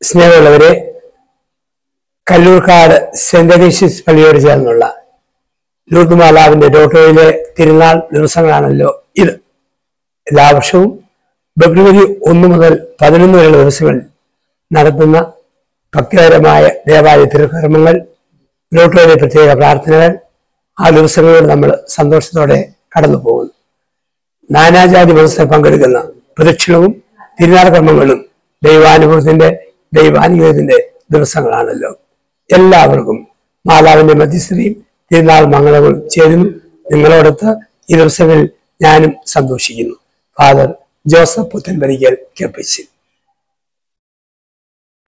സ്നേഹമുള്ളവരെ കല്ലൂർക്കാട് സെന്റ് അനീഷ്യസ് പള്ളിയോട് ചേർന്നുള്ള ലൂർദ് മാലാവിന്റെ ഡോട്ടോയിലെ തിരുനാൾ ദിവസങ്ങളാണല്ലോ ഇത് എല്ലാ വർഷവും ഫെബ്രുവരി ഒന്ന് മുതൽ പതിനൊന്ന് വരെയുള്ള ദിവസങ്ങളിൽ നടത്തുന്ന ഭക്തിപരമായ ദേവാലയ തിരുക്കർമ്മങ്ങൾ ലോട്ടോയിലെ പ്രത്യേക പ്രാർത്ഥനകൾ ആ ദിവസങ്ങളോട് നമ്മൾ സന്തോഷത്തോടെ കടന്നു പോകുന്നു നാനാജാതി മതസ്ഥർ പങ്കെടുക്കുന്ന പ്രദക്ഷിണവും തിരുനാൾ കർമ്മങ്ങളും ദൈവാനുഭവത്തിന്റെ ദൈവാനുഗ്രഹത്തിന്റെ ദിവസങ്ങളാണല്ലോ എല്ലാവർക്കും മാതാവിന്റെ മധ്യസ്ഥതയും തിരുനാൾ മംഗളങ്ങളും ചേരുന്നു നിങ്ങളോടൊത്ത് ഈ ദിവസങ്ങളിൽ ഞാനും സന്തോഷിക്കുന്നു ഫാദർ ജോസഫ് പുത്തൻപരിക്കൽ കെപ്പിച്ചിൽ